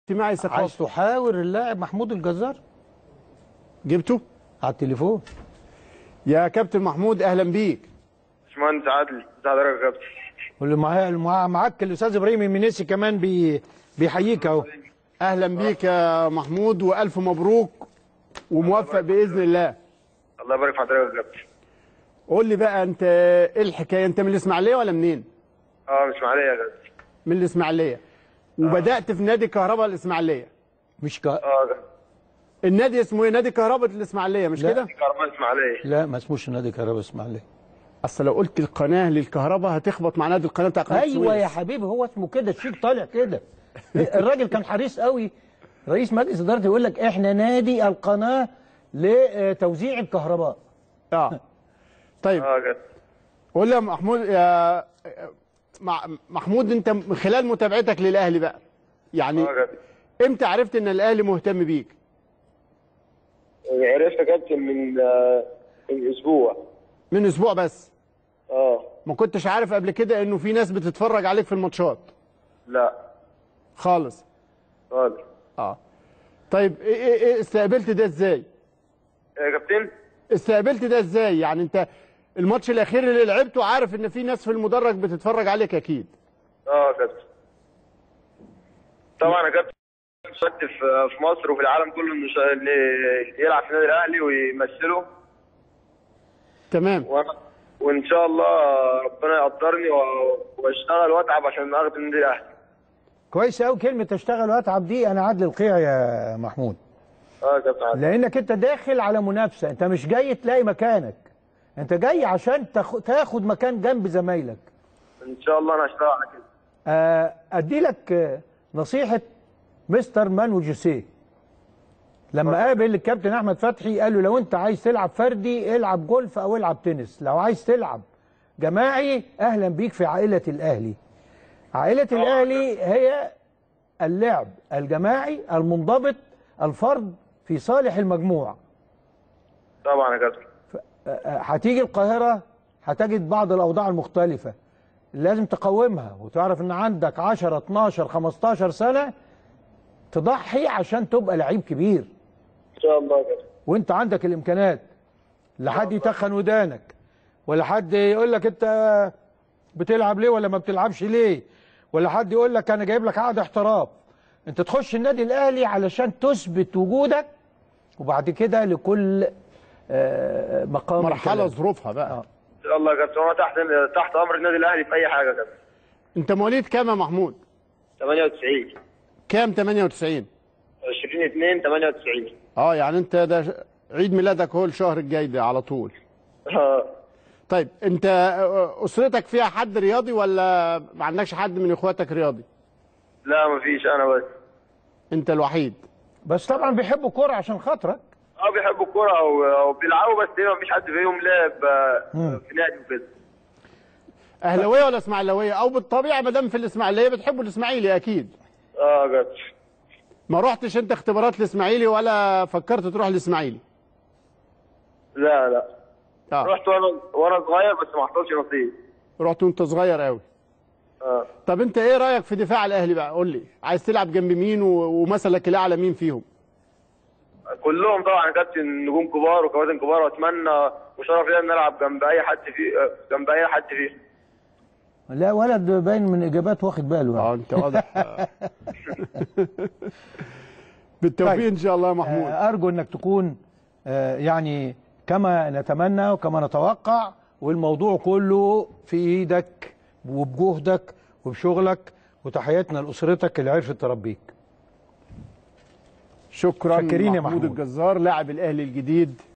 اجتماعي عايز ثقافي تحاور اللاعب محمود الجزار جبته على التليفون يا كابتن محمود اهلا بيك باشمهندس عادل ازي حضرتك يا كابتن واللي معاه مع- معاك الاستاذ ابراهيم المنيسي كمان بي بيحييك اهو اهلا بيك يا محمود والف مبروك وموفق باذن الله الله يبارك في حضرتك يا كابتن قول لي بقى انت ايه الحكايه انت من الاسماعيليه ولا منين اه مش معليه يا كابتن من الاسماعيليه وبدات في نادي كهرباء الاسماعيليه مش ك... اه يا كابتن. النادي اسمه ايه نادي كهرباء الاسماعيليه مش لا. كده كهرباء اسماعيليه لا ما اسموش نادي كهرباء اسماعيليه اصل لو قلت القناه للكهرباء هتخبط مع نادي القناه بتاع قناه ايوه السويس. يا حبيبي هو اسمه كده الشيك طالع كده الراجل كان حريص قوي رئيس مجلس اداره يقول لك احنا نادي القناه لتوزيع الكهرباء اه طيب اه يا كابتن قول لي يا محمود يا مع- محمود انت من خلال متابعتك للاهلي بقى يعني اه يا كابتن امتى عرفت ان الاهلي مهتم بيك عرفت يا كابتن من آه، من اسبوع من اسبوع بس اه ما كنتش عارف قبل كده انه في ناس بتتفرج عليك في الماتشات لا خالص خالص اه طيب ايه ايه ايه استقبلت ده ازاي يا كابتن استقبلت ده ازاي يعني انت الماتش الاخير اللي لعبته عارف ان في ناس في المدرج بتتفرج عليك اكيد اه يا كابتن طبعا يا كابتن شفت في في مصر وفي العالم كله انه شا- اللي يلعب في النادي الاهلي ويمثله تمام وانا وان شاء الله ربنا يقدرني و- واشتغل واتعب عشان اخد النادي الاهلي كويس قوي كلمه اشتغل واتعب دي انا عادل القيع يا محمود اه يا كابتن عادل. لانك انت داخل على منافسه انت مش جاي تلاقي مكانك انت جاي عشان تاخ- تاخد مكان جنب زمايلك ان شاء الله انا هشتغل على كده آه، ادي لك آه، نصيحه مستر مانو جوسيه لما قابل الكابتن احمد فتحي قال له لو انت عايز تلعب فردي العب جولف او العب تنس لو عايز تلعب جماعي اهلا بيك في عائله الاهلي عائله الاهلي هي اللعب الجماعي المنضبط الفرد في صالح المجموع طبعا يا كابتن آه، هتيجي القاهرة هتجد بعض الأوضاع المختلفة لازم تقومها وتعرف إن عندك 10 12 15 سنة تضحي عشان تبقى لعيب كبير ان شاء الله يا كابتن وأنت عندك الإمكانات لا حد يتخن ودانك ولا حد يقول لك أنت بتلعب ليه ولا ما بتلعبش ليه ولا حد يقول لك أنا جايب لك عقد احتراف أنت تخش النادي الأهلي علشان تثبت وجودك وبعد كده لكل آه، مقام مرحله كلام. ظروفها بقى آه. ان شاء الله يا كابتن وانا تحت تحت امر النادي الاهلي في اي حاجه يا كابتن انت مواليد كام يا محمود 98 كام 98 20 2 98 اه يعني انت ده ش- عيد ميلادك هو الشهر الجاي ده على طول اه طيب انت آه، اسرتك فيها حد رياضي ولا ما عندكش حد من اخواتك رياضي لا مفيش انا بس انت الوحيد بس طبعا بيحبوا كوره عشان خاطرك اه بيحبوا الكوره او او بيلعبوا بس ايه مفيش حد فيهم لعب آه، في نادي وكده اهلاويه ولا اسماعيلاويه او بالطبيعه ما دام في الاسماعيليه بتحبوا الاسماعيلي اكيد اه يا كابتن ما رحتش انت اختبارات الاسماعيلي ولا فكرت تروح الاسماعيلي لا لا اه رحت وانا وانا صغير بس ما حصلش نصيب رحت وانت صغير قوي اه طب انت ايه رايك في دفاع الاهلي بقى قول لي عايز تلعب جنب مين و- ومثلك الاعلى مين فيهم كلهم طبعا يا كابتن نجوم كبار وكباتن كبار واتمنى وشرف ليا ان العب جنب اي حد في آه، جنب اي حد فيهم لا ولد باين من اجابات واخد باله اه انت واضح بالتوفيق طيب. ان شاء الله يا محمود آه، ارجو انك تكون آه، يعني كما نتمنى وكما نتوقع والموضوع كله في ايدك وبجهدك وبشغلك وتحياتنا لاسرتك اللي عرفت تربيك شكرا شاكرين يا محمود محمود. الجزار لاعب الاهلي الجديد